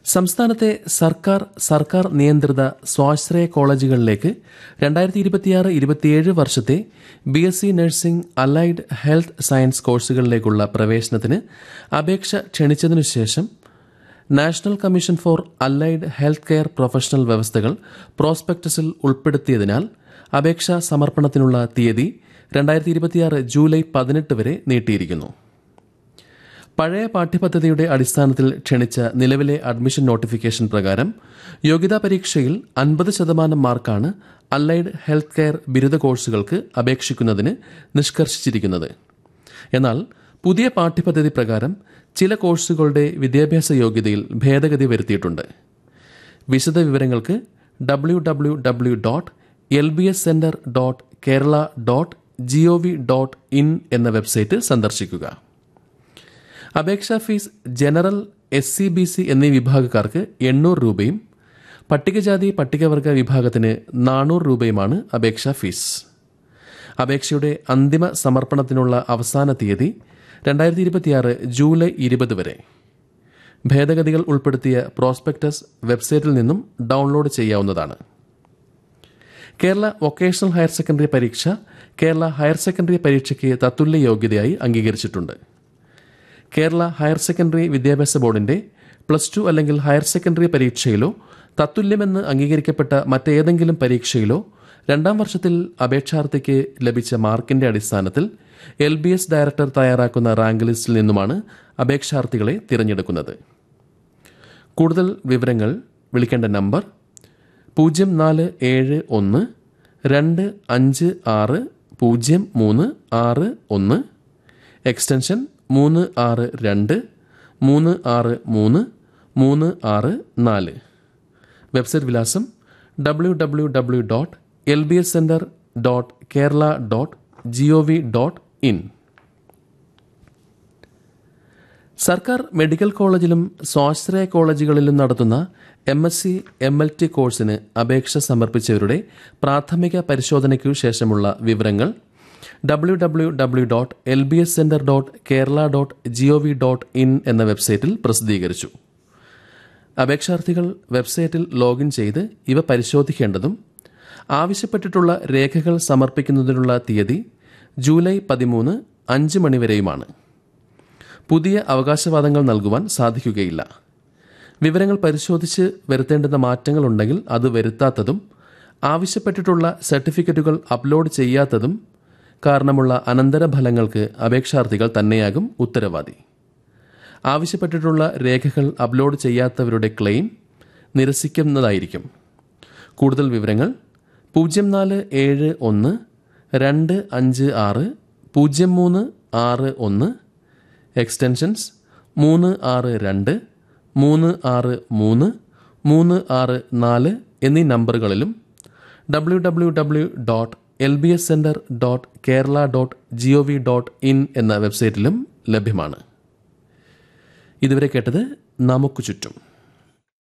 സംസ്ഥാനത്തെ സർക്കാർ സർക്കാർ നിയന്ത്രിത സ്വാശ്രയ കോളേജുകളിലേക്ക് രണ്ടായിരത്തി ഇരുപത്തിയാറ് ഇരുപത്തിയേഴ് വർഷത്തെ B S C nursing allied health science കോഴ്സുകളിലേക്കുള്ള പ്രവേശനത്തിന് അപേക്ഷ ക്ഷണിച്ചതിനു ശേഷം national commission for allied health care professional വ്യവസ്ഥകൾ പ്രോസ്പെക്ടസിൽ ഉൾപ്പെടുത്തിയതിനാൽ അപേക്ഷാ സമർപ്പണത്തിനുള്ള തീയതി രണ്ടായിരത്തി ഇരുപത്തിയാറ് ജൂലൈ പതിനെട്ട് വരെ നീട്ടിയിരിക്കുന്നു പഴയ പാഠ്യപദ്ധതിയുടെ അടിസ്ഥാനത്തിൽ ക്ഷണിച്ച നിലവിലെ അഡ്മിഷൻ നോട്ടിഫിക്കേഷൻ പ്രകാരം യോഗ്യതാ പരീക്ഷയിൽ അൻപത് ശതമാനം മാർക്കാണ് അലൈഡ് ഹെൽത്ത് കെയർ ബിരുദ കോഴ്സുകൾക്ക് അപേക്ഷിക്കുന്നതിന് നിഷ്കർഷിച്ചിരിക്കുന്നത് എന്നാൽ പുതിയ പാഠ്യപദ്ധതി പ്രകാരം ചില കോഴ്സുകളുടെ വിദ്യാഭ്യാസ യോഗ്യതയിൽ ഭേദഗതി വരുത്തിയിട്ടുണ്ട് വിശദ വിവരങ്ങൾക്ക് W W W dot L B S centre dot Kerala dot G O V dot in എന്ന വെബ്സൈറ്റ് സന്ദർശിക്കുക അപേക്ഷാ fees general S C B C എന്നീ വിഭാഗക്കാർക്ക് എണ്ണൂറ് രൂപയും പട്ടികജാതി പട്ടികവർഗ വിഭാഗത്തിന് നാനൂറ് രൂപയുമാണ് അപേക്ഷാ ഫീസ് അപേക്ഷയുടെ അന്തിമ സമർപ്പണത്തിനുള്ള അവസാന തീയതി രണ്ടായിരത്തി ഇരുപത്തിയാറ് ജൂലൈ ഇരുപത് വരെ ഭേദഗതികൾ ഉൾപ്പെടുത്തിയ പ്രോസ്പെക്ടസ് വെബ്സൈറ്റിൽ നിന്നും ഡൗൺലോഡ് ചെയ്യാവുന്നതാണ് കേരള വൊക്കേഷണൽ ഹയർ സെക്കൻഡറി പരീക്ഷ കേരള ഹയർ സെക്കൻഡറി പരീക്ഷയ്ക്ക് തത്തുല്യ യോഗ്യതയായി അംഗീകരിച്ചിട്ടുണ്ട് കേരള ഹയർ സെക്കൻഡറി വിദ്യാഭ്യാസ ബോർഡിന്റെ പ്ലസ് ടു അല്ലെങ്കിൽ ഹയർ സെക്കൻഡറി പരീക്ഷയിലോ തത്തുല്യമെന്ന് അംഗീകരിക്കപ്പെട്ട മറ്റേതെങ്കിലും പരീക്ഷയിലോ രണ്ടാം വർഷത്തിൽ അപേക്ഷാർത്ഥിക്ക് ലഭിച്ച മാർക്കിന്റെ അടിസ്ഥാനത്തിൽ എൽ ബി എസ് ഡയറക്ടർ തയ്യാറാക്കുന്ന റാങ്ക് ലിസ്റ്റിൽ നിന്നുമാണ് അപേക്ഷാർത്ഥികളെ തിരഞ്ഞെടുക്കുന്നത് കൂടുതൽ വിവരങ്ങൾ വിളിക്കേണ്ട നമ്പർ പൂജ്യം നാല് ഏഴ് ഒന്ന് രണ്ട് അഞ്ച് ആറ് പൂജ്യം മൂന്ന് ആറ് ഒന്ന് എക്സ്റ്റൻഷൻ മൂന്ന് ആറ് രണ്ട് മൂന്ന് ആറ് മൂന്ന് മൂന്ന് ആറ് നാല് വെബ്സൈറ്റ് വിലാസം W W W dot L B S centre dot Kerala dot G O V dot in സർക്കാർ മെഡിക്കൽ കോളേജിലും സ്വാശ്രയ കോളേജുകളിലും നടത്തുന്ന M S C M L T കോഴ്സിന് അപേക്ഷ സമർപ്പിച്ചവരുടെ പ്രാഥമിക പരിശോധനയ്ക്കു ശേഷമുള്ള വിവരങ്ങൾ W W W dot L B S centre dot Kerala dot G O V dot in എന്ന വെബ്സൈറ്റിൽ പ്രസിദ്ധീകരിച്ചു അപേക്ഷാർത്ഥികൾ വെബ്സൈറ്റിൽ ലോഗിൻ ചെയ്ത് ഇവ പരിശോധിക്കേണ്ടതും ആവശ്യപ്പെട്ടിട്ടുള്ള രേഖകൾ സമർപ്പിക്കുന്നതിനുള്ള തീയതി ജൂലൈ പതിമൂന്ന് അഞ്ച് മണിവരെയുമാണ് പുതിയ അവകാശവാദങ്ങൾ നൽകുവാൻ സാധിക്കുകയില്ല വിവരങ്ങൾ പരിശോധിച്ച് വരുത്തേണ്ടുന്ന മാറ്റങ്ങളുണ്ടെങ്കിൽ അത് വരുത്താത്തതും ആവശ്യപ്പെട്ടിട്ടുള്ള സർട്ടിഫിക്കറ്റുകൾ അപ്ലോഡ് ചെയ്യാത്തതും കാരണമുള്ള അനന്തരഫലങ്ങൾക്ക് അപേക്ഷാർത്ഥികൾ തന്നെയാകും ഉത്തരവാദി ആവശ്യപ്പെട്ടിട്ടുള്ള രേഖകൾ അപ്ലോഡ് ചെയ്യാത്തവരുടെ ക്ലെയിം നിരസിക്കുന്നതായിരിക്കും കൂടുതൽ വിവരങ്ങൾ പൂജ്യം നാല് ഏഴ് ഒന്ന് രണ്ട് അഞ്ച് ആറ് പൂജ്യം മൂന്ന് ആറ് ഒന്ന് എക്സ്റ്റൻഷൻസ് മൂന്ന് ആറ് രണ്ട് മൂന്ന് ആറ് മൂന്ന് മൂന്ന് ആറ് നാല് എന്നീ നമ്പറുകളിലും W W W dot L B S centre dot Kerala dot G O V dot in എന്ന വെബ്സൈറ്റിലും ലഭ്യമാണ് ഇതുവരെ കേട്ടത് നമുക്ക് ചുറ്റും